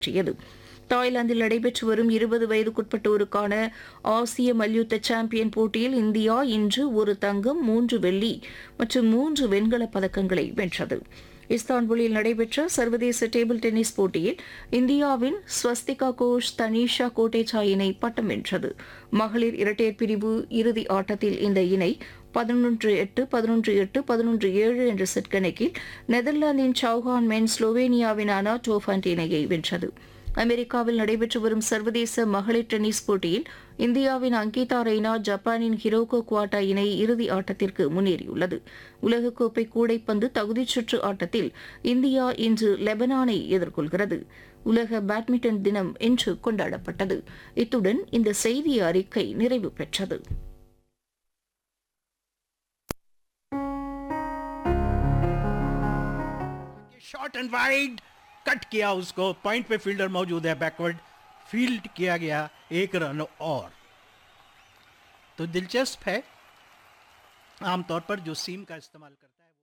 வெற்றியது தாய்லாந்தில் நடைபெற்று வரும் இருபது வயதுக்குட்பட்டோருக்கான ஆசிய மல்யுத்த சாம்பியன் போட்டியில் இந்தியா இன்று ஒரு தங்கம் மூன்று வெள்ளி மற்றும் மூன்று வெண்கலப் பதக்கங்களை வென்றது இஸ்தான்புல்லில் நடைபெற்ற சர்வதேச டேபிள் டென்னிஸ் போட்டியில் இந்தியாவின் ஸ்வஸ்திகா கோஷ் தனீஷா கோட்டேச்சா இணை பட்டம் வென்றது மகளிர் இரட்டையர் பிரிவு இறுதி ஆட்டத்தில் இந்த இணை பதினொன்று எட்டு பதினொன்று எட்டு பதினொன்று ஏழு என்ற செட் கணக்கில் நெதர்லாந்தின் சௌஹான் மென் ஸ்லோவேனியாவின் அனா டோஃபண்ட் இணையை வென்றது அமெரிக்காவில் நடைபெற்று வரும் சர்வதேச மகளிர் டென்னிஸ் போட்டியில் இந்தியாவின் அங்கிதா ரெய்னா ஜப்பானின் ஹிரோகோ குவாட்டா இணை இறுதி ஆட்டத்திற்கு முன்னேறியுள்ளது உலகக்கோப்பை கூடைப்பந்து தகுதிச் சுற்று ஆட்டத்தில் இந்தியா இன்று லெபனானை எதிர்கொள்கிறது உலக பேட்மிண்டன் தினம் இன்று கொண்டாடப்பட்டது இத்துடன் இந்த செய்தி அறிக்கை நிறைவு பெற்றது शॉर्ट एंड वाइड कट किया उसको पॉइंट पे फील्डर मौजूद है बैकवर्ड फील्ड किया गया एक रन और तो दिलचस्प है आमतौर पर जो सीम का इस्तेमाल करता है वो